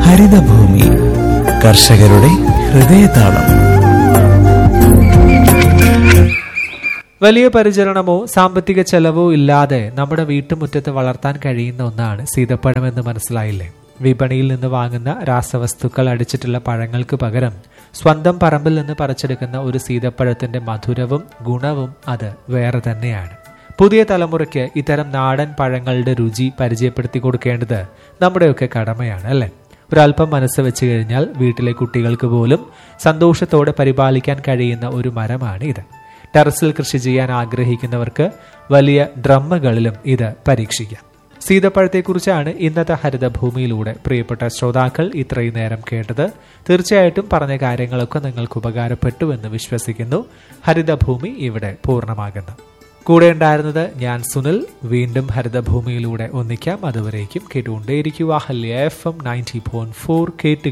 ഹരിതഭൂമി കർഷകരുടെ ഹൃദയതാളം വലിയ പരിചരണമോ സാമ്പത്തിക ചെലവോ ഇല്ലാതെ നമ്മുടെ വീട്ടുമുറ്റത്ത് വളർത്താൻ കഴിയുന്ന ഒന്നാണ് സീതപ്പഴം എന്ന് മനസ്സിലായില്ലേ വിപണിയിൽ നിന്ന് വാങ്ങുന്ന രാസവസ്തുക്കൾ അടിച്ചിട്ടുള്ള പഴങ്ങൾക്ക് പകരം സ്വന്തം പറമ്പിൽ നിന്ന് പറിച്ചെടുക്കുന്ന ഒരു സീതപ്പഴത്തിന്റെ മധുരവും ഗുണവും അത് വേറെ തന്നെയാണ് പുതിയ തലമുറയ്ക്ക് ഇത്തരം നാടൻ പഴങ്ങളുടെ രുചി പരിചയപ്പെടുത്തി കൊടുക്കേണ്ടത് നമ്മുടെയൊക്കെ കടമയാണ് അല്ലേ ഒരല്പം മനസ്സ് വെച്ച് കഴിഞ്ഞാൽ വീട്ടിലെ കുട്ടികൾക്ക് പോലും സന്തോഷത്തോടെ പരിപാലിക്കാൻ കഴിയുന്ന ഒരു മരമാണ് ഇത് ടെറസിൽ കൃഷി ചെയ്യാൻ ആഗ്രഹിക്കുന്നവർക്ക് വലിയ ഡ്രമ്മുകളിലും ഇത് പരീക്ഷിക്കാം സീതപ്പഴത്തെക്കുറിച്ചാണ് ഇന്നത്തെ ഹരിതഭൂമിയിലൂടെ പ്രിയപ്പെട്ട ശ്രോതാക്കൾ ഇത്രയും നേരം കേട്ടത് തീർച്ചയായിട്ടും പറഞ്ഞ കാര്യങ്ങളൊക്കെ നിങ്ങൾക്ക് ഉപകാരപ്പെട്ടു എന്ന് വിശ്വസിക്കുന്നു ഹരിതഭൂമി ഇവിടെ പൂർണ്ണമാകുന്നു കൂടെ ഉണ്ടായിരുന്നത് ഞാൻ സുനിൽ വീണ്ടും ഹരിതഭൂമിയിലൂടെ ഒന്നിക്കാം അതുവരേക്കും കേട്ടുകൊണ്ടേയിരിക്കുക ഹല്യ F M ninety point four കേട്ട്